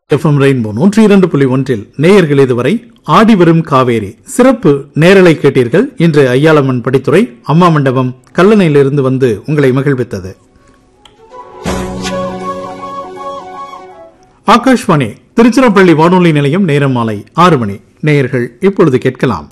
FM rainbow நூற்றி இரண்டு புள்ளி ஒன்றில் நேயர்கள் இதுவரை ஆடி வரும் காவேரி சிறப்பு நேரலை கேட்டீர்கள் இன்று ஐயாளம்மன் படித்துறை அம்மா மண்டபம் கல்லணையிலிருந்து வந்து உங்களை மகிழ்வித்தது ஆகாஷ்வாணி திருச்சிராப்பள்ளி வானொலி நிலையம் நேரம் மாலை ஆறு மணி நேயர்கள் இப்பொழுது கேட்கலாம்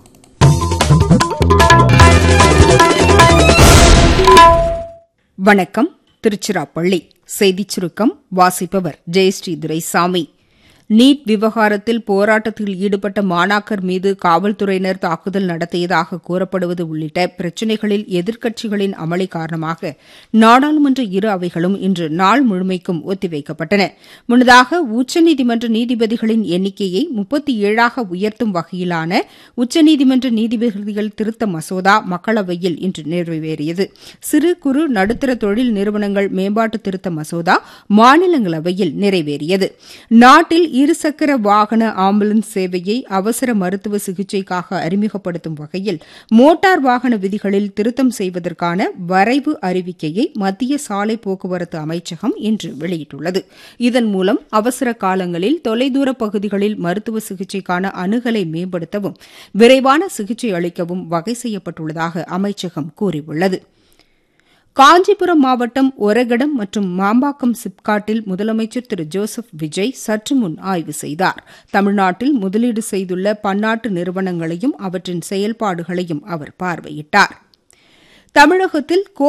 வணக்கம் திருச்சிராப்பள்ளி செய்திச் சுருக்கம் வாசிப்பவர் ஜெயஸ்ரீ துரைசாமி நீட் விவகாரத்தில் போராட்டத்தில் ஈடுபட்ட மாணாக்கர் மீது காவல்துறையினர் தாக்குதல் நடத்தியதாக கூறப்படுவது உள்ளிட்ட பிரச்சினைகளில் எதிர்க்கட்சிகளின் அமளி காரணமாக நாடாளுமன்ற இரு அவைகளும் இன்று நாள் முழுமைக்கும் ஒத்திவைக்கப்பட்டன முன்னதாக உச்சநீதிமன்ற நீதிபதிகளின் எண்ணிக்கையை முப்பத்தி ஏழாக உயர்த்தும் வகையிலான உச்சநீதிமன்ற நீதிபதிகள் திருத்த மசோதா மக்களவையில் இன்று நிறைவேறியது சிறு குறு நடுத்தர தொழில் நிறுவனங்கள் மேம்பாட்டு திருத்த மசோதா மாநிலங்களவையில் நிறைவேறியது நாட்டில் இருசக்கர வாகன ஆம்புலன்ஸ் சேவையை அவசர மருத்துவ சிகிச்சைக்காக அறிமுகப்படுத்தும் வகையில் மோட்டார் வாகன விதிகளில் திருத்தம் செய்வதற்கான வரைவு அறிவிக்கையை மத்திய சாலை போக்குவரத்து அமைச்சகம் இன்று வெளியிட்டுள்ளது இதன் மூலம் அவசர காலங்களில் தொலைதூர பகுதிகளில் மருத்துவ சிகிச்சைக்கான அணுகலை மேம்படுத்தவும் விரைவான சிகிச்சை அளிக்கவும் வகை செய்யப்பட்டுள்ளதாக அமைச்சகம் கூறியுள்ளது காஞ்சிபுரம் மாவட்டம் ஒரகடம் மற்றும் மாம்பாக்கம் சிப்காட்டில் முதலமைச்சர் திரு ஜோசப் விஜய் சற்று முன் ஆய்வு செய்தார் தமிழ்நாட்டில் முதலீடு செய்துள்ள பன்னாட்டு நிறுவனங்களையும் அவற்றின் செயல்பாடுகளையும் அவர் பார்வையிட்டார் தமிழகத்தில்